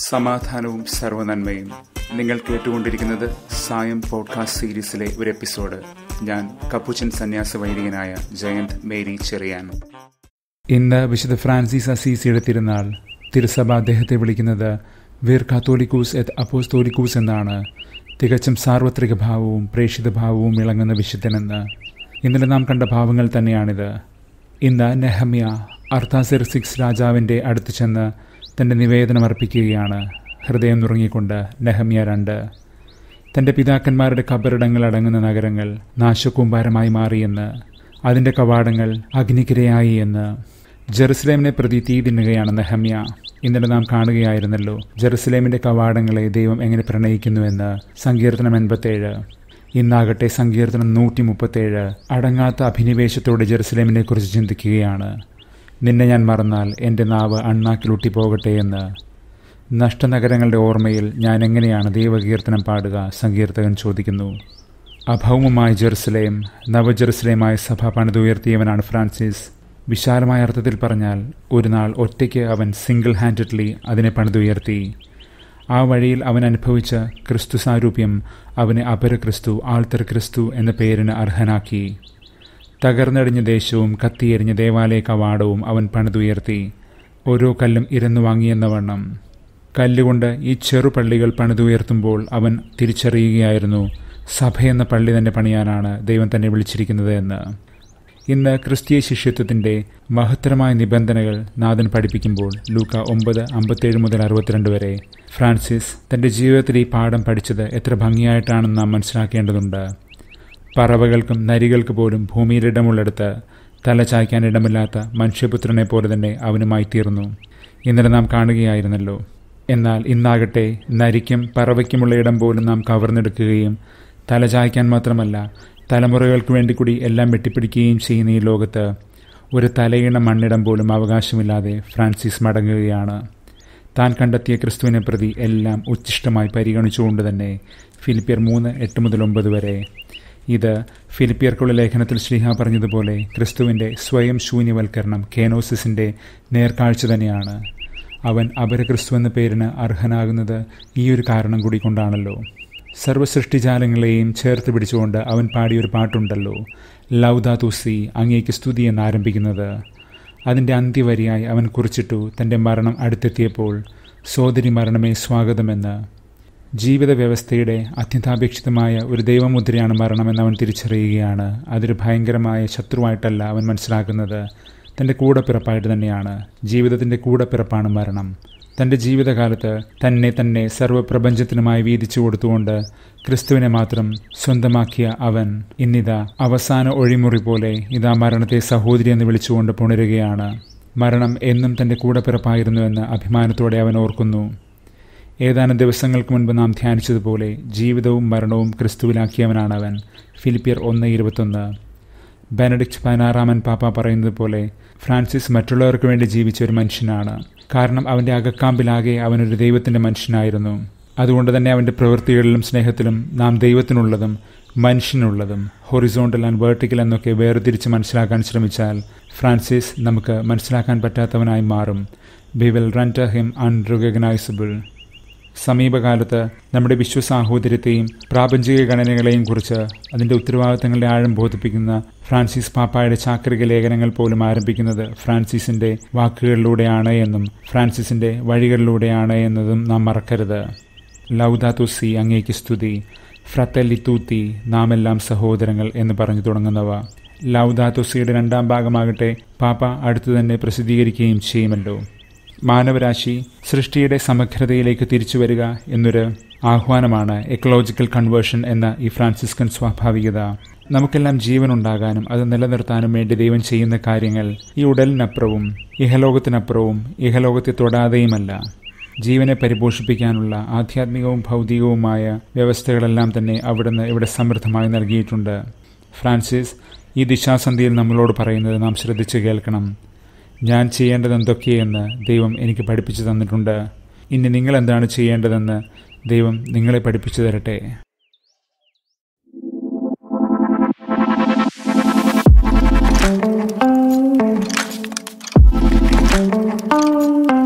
സമാധാനവും സർവനന്മയും നിങ്ങൾ കേട്ടുകൊണ്ടിരിക്കുന്നത് സായം പോഡ്കാസ്റ്റ് സീരീസിലെ ഒരു എപ്പിസോഡ് ഞാൻ കപ്പുച്ചൻ സന്യാസ വൈദികനായ ജയന്ത് മേരി ചെറിയാൻ ഇന്ന് വിശുദ്ധ ഫ്രാൻസിസ് അസീസിയുടെ തിരുനാൾ തിരുസഭ അദ്ദേഹത്തെ വിളിക്കുന്നത് വീർ കാത്തോലിക്കൂസ് എത് അപ്പോസ്തോലിക്കൂസ് എന്നാണ് തികച്ചും സാർവത്രിക ഭാവവും പ്രേക്ഷിത ഭാവവും ഇളങ്ങുന്ന വിശുദ്ധനെന്ന് ഇന്നലെ നാം കണ്ട ഭാവങ്ങൾ തന്നെയാണിത് ഇന്ന് നെഹമ്യ അർത്ഥാസിർ സിക്സ് രാജാവിൻ്റെ അടുത്ത് ചെന്ന് തൻ്റെ നിവേദനം അർപ്പിക്കുകയാണ് ഹൃദയം നുറങ്ങിക്കൊണ്ട് നെഹമ്യ രണ്ട് തൻ്റെ പിതാക്കന്മാരുടെ കബറിടങ്ങൾ അടങ്ങുന്ന നഗരങ്ങൾ നാശകൂമ്പാരമായി മാറിയെന്ന് അതിൻ്റെ കവാടങ്ങൾ അഗ്നിക്കിരയായി എന്ന് ജെറുസലേമിനെ പ്രതി തീ തിന്നുകയാണ് നെഹമ്യ ഇന്നലെ നാം കാണുകയായിരുന്നല്ലോ ജെറുസലേമിൻ്റെ കവാടങ്ങളെ ദൈവം എങ്ങനെ പ്രണയിക്കുന്നുവെന്ന് സങ്കീർത്തനം എൺപത്തേഴ് ഇന്നാകട്ടെ സങ്കീർത്തനം നൂറ്റി മുപ്പത്തേഴ് അടങ്ങാത്ത അഭിനിവേശത്തോടെ ജെറുസലേമിനെ കുറിച്ച് ചിന്തിക്കുകയാണ് നിന്നെ ഞാൻ മറന്നാൽ എൻ്റെ നാവ് അണ്ണാക്കിലൂട്ടി പോകട്ടെ എന്ന് നഷ്ടനഗരങ്ങളുടെ ഓർമ്മയിൽ ഞാൻ എങ്ങനെയാണ് ദൈവകീർത്തനം പാടുക സങ്കീർത്തകൻ ചോദിക്കുന്നു അഭൗമമായ ജെറുസലേം നവജെറുസലേമായ സഭ പണിതുയർത്തിയവനാണ് ഫ്രാൻസിസ് വിശാലമായ അർത്ഥത്തിൽ പറഞ്ഞാൽ ഒരു നാൾ ഒറ്റയ്ക്ക് അവൻ സിംഗിൾ ഹാൻഡഡ്ലി അതിനെ പണിതുയർത്തി ആ വഴിയിൽ അവൻ അനുഭവിച്ച ക്രിസ്തു സാരൂപ്യം അവനെ അപര ക്രിസ്തു ആൾത്തർ ക്രിസ്തു എന്ന പേരിന് അർഹനാക്കി തകർന്നടിഞ്ഞ ദേശവും കത്തിയെറിഞ്ഞ ദേവാലയ കവാടവും അവൻ പണിതുയർത്തി ഓരോ കല്ലും ഇരന്നു വാങ്ങിയെന്ന വണ്ണം കല്ലുകൊണ്ട് ഈ ചെറു പള്ളികൾ പണിതുയർത്തുമ്പോൾ അവൻ തിരിച്ചറിയുകയായിരുന്നു സഭയെന്ന പള്ളി തന്നെ പണിയാനാണ് ദൈവം തന്നെ വിളിച്ചിരിക്കുന്നത് എന്ന് ഇന്ന് ക്രിസ്തീയ ശിഷ്യത്വത്തിൻ്റെ മഹത്തരമായ നിബന്ധനകൾ നാഥൻ പഠിപ്പിക്കുമ്പോൾ ലൂക്ക ഒമ്പത് അമ്പത്തേഴ് മുതൽ അറുപത്തിരണ്ട് വരെ ഫ്രാൻസിസ് തൻ്റെ ജീവിതത്തിൽ ഈ പാഠം പഠിച്ചത് എത്ര ഭംഗിയായിട്ടാണെന്ന് നാം മനസ്സിലാക്കേണ്ടതുണ്ട് പറവകൾക്കും നരികൾക്ക് പോലും ഭൂമിയിലിടമുള്ളിടത്ത് തല ചായ്ക്കാൻ ഇടമില്ലാത്ത മനുഷ്യപുത്രനെ പോലെ തന്നെ അവനുമായി തീർന്നു ഇന്നലെ നാം കാണുകയായിരുന്നല്ലോ എന്നാൽ ഇന്നാകട്ടെ നരിക്കും പറവയ്ക്കുമുള്ള ഇടം പോലും നാം കവർന്നെടുക്കുകയും തല ചായ്ക്കാൻ മാത്രമല്ല തലമുറകൾക്ക് വേണ്ടി കൂടി എല്ലാം വെട്ടിപ്പിടിക്കുകയും ചെയ്യുന്ന ഈ ലോകത്ത് ഒരു തലയിണ മണ്ണിടം പോലും അവകാശമില്ലാതെ ഫ്രാൻസിസ് മടങ്ങുകയാണ് താൻ കണ്ടെത്തിയ ക്രിസ്തുവിനെ പ്രതി എല്ലാം ഉച്ഛിഷ്ടമായി പരിഗണിച്ചുകൊണ്ട് തന്നെ ഫിലിപ്പിയർ മൂന്ന് എട്ട് മുതൽ ഒമ്പത് വരെ ഇത് ഫിലിപ്പിയർക്കുള്ള ലേഖനത്തിൽ ശ്രീഹ പറഞ്ഞതുപോലെ ക്രിസ്തുവിൻ്റെ സ്വയം ശൂന്യവൽക്കരണം കേനോസിസിൻ്റെ നേർക്കാഴ്ച തന്നെയാണ് അവൻ അപരക്രിസ്തു എന്ന പേരിന് അർഹനാകുന്നത് ഈ ഒരു കാരണം കൂടി കൊണ്ടാണല്ലോ സർവ്വസൃഷ്ടിജാലങ്ങളെയും ചേർത്ത് പിടിച്ചുകൊണ്ട് അവൻ പാടിയൊരു പാട്ടുണ്ടല്ലോ ലൗദാ തുസി അങ്ങേക്ക് സ്തുതി എന്ന് ആരംഭിക്കുന്നത് അതിൻ്റെ അന്ത്യവരിയായി അവൻ കുറിച്ചിട്ടു തൻ്റെ മരണം അടുത്തെത്തിയപ്പോൾ സോദരി മരണമേ സ്വാഗതമെന്ന് ജീവിത വ്യവസ്ഥയുടെ അത്യന്താപേക്ഷിതമായ ഒരു ദൈവമുദ്രയാണ് മരണമെന്ന് അവൻ തിരിച്ചറിയുകയാണ് അതൊരു ഭയങ്കരമായ ശത്രുവായിട്ടല്ല അവൻ മനസ്സിലാക്കുന്നത് തൻ്റെ കൂടപ്പിറപ്പായിട്ട് തന്നെയാണ് ജീവിതത്തിൻ്റെ കൂടപ്പിറപ്പാണ് മരണം തൻ്റെ ജീവിതകാലത്ത് തന്നെ തന്നെ സർവ്വപ്രപഞ്ചത്തിനുമായി വീതിച്ചു കൊടുത്തുകൊണ്ട് ക്രിസ്തുവിനെ മാത്രം സ്വന്തമാക്കിയ അവൻ ഇന്നിതാ അവസാന ഒഴിമുറി പോലെ ഇതാ മരണത്തെ സഹോദരി എന്ന് വിളിച്ചുകൊണ്ട് പുണരുകയാണ് മരണം എന്നും തൻ്റെ കൂടപ്പിറപ്പായിരുന്നുവെന്ന് അഭിമാനത്തോടെ അവൻ ഓർക്കുന്നു ഏതാനും ദിവസങ്ങൾക്ക് മുൻപ് നാം ധ്യാനിച്ചതുപോലെ ജീവിതവും മരണവും ക്രിസ്തുവിലാക്കിയവനാണ് അവൻ ഫിലിപ്പിയർ ഒന്ന് ഇരുപത്തൊന്ന് ബെനഡിക്റ്റ് പതിനാറാമൻ പാപ്പ പറയുന്നത് പോലെ ഫ്രാൻസിസ് മറ്റുള്ളവർക്ക് വേണ്ടി ജീവിച്ച ഒരു മനുഷ്യനാണ് കാരണം അവൻ്റെ അകക്കാമ്പിലാകെ അവനൊരു ദൈവത്തിൻ്റെ മനുഷ്യനായിരുന്നു അതുകൊണ്ട് തന്നെ അവൻ്റെ പ്രവൃത്തികളിലും സ്നേഹത്തിലും നാം ദൈവത്തിനുള്ളതും മനുഷ്യനുള്ളതും ഹൊറിസോണ്ടൽ ആൻഡ് വേർട്ടിക്കൽ എന്നൊക്കെ വേർതിരിച്ച് മനസ്സിലാക്കാൻ ശ്രമിച്ചാൽ ഫ്രാൻസിസ് നമുക്ക് മനസ്സിലാക്കാൻ പറ്റാത്തവനായി മാറും be will render him unrecognisable സമീപകാലത്ത് നമ്മുടെ വിശ്വസാഹോദര്യത്തെയും പ്രാപഞ്ചിക ഗണനകളെയും കുറിച്ച് അതിൻ്റെ ഉത്തരവാദിത്തങ്ങളുടെ ആഴം ബോധിപ്പിക്കുന്ന ഫ്രാൻസിസ് പാപ്പായുടെ ചാക്രിക ലേഖനങ്ങൾ പോലും ആരംഭിക്കുന്നത് ഫ്രാൻസിസിൻ്റെ വാക്കുകളിലൂടെയാണ് എന്നും ഫ്രാൻസിസിൻ്റെ വഴികളിലൂടെയാണ് എന്നതും നാം മറക്കരുത് ലൗദാതുസി അങ്ങേക്ക് സ്തുതി ഫ്രത്തല്ലിത്തൂത്തി നാം എല്ലാം സഹോദരങ്ങൾ എന്ന് പറഞ്ഞു തുടങ്ങുന്നവ ലൗദാതുസിയുടെ രണ്ടാം ഭാഗമാകട്ടെ പാപ്പ അടുത്തു തന്നെ പ്രസിദ്ധീകരിക്കുകയും ചെയ്യുമല്ലോ മാനവരാശി സൃഷ്ടിയുടെ സമഗ്രതയിലേക്ക് തിരിച്ചു വരിക എന്നൊരു ആഹ്വാനമാണ് എക്കോളജിക്കൽ കൺവേർഷൻ എന്ന ഈ ഫ്രാൻസിസ്കൻ സ്വാഭാവികത നമുക്കെല്ലാം ജീവൻ ഉണ്ടാകാനും അത് നിലനിർത്താനും വേണ്ടി ദൈവം ചെയ്യുന്ന കാര്യങ്ങൾ ഈ ഉടലിനപ്പുറവും ഇഹലോകത്തിനപ്പുറവും ഇഹലോകത്തെ തൊടാതെയുമല്ല ജീവനെ പരിപോഷിപ്പിക്കാനുള്ള ആധ്യാത്മികവും ഭൗതികവുമായ വ്യവസ്ഥകളെല്ലാം തന്നെ അവിടുന്ന് ഇവിടെ സമൃദ്ധമായി നൽകിയിട്ടുണ്ട് ഫ്രാൻസിസ് ഈ ദിശാസന്ധിയിൽ നമ്മളോട് പറയുന്നത് നാം ശ്രദ്ധിച്ചു കേൾക്കണം ഞാൻ ചെയ്യേണ്ടത് എന്തൊക്കെയെന്ന് ദൈവം എനിക്ക് പഠിപ്പിച്ചു തന്നിട്ടുണ്ട് ഇനി നിങ്ങൾ എന്താണ് ചെയ്യേണ്ടതെന്ന് ദൈവം നിങ്ങളെ പഠിപ്പിച്ചു തരട്ടെ thank you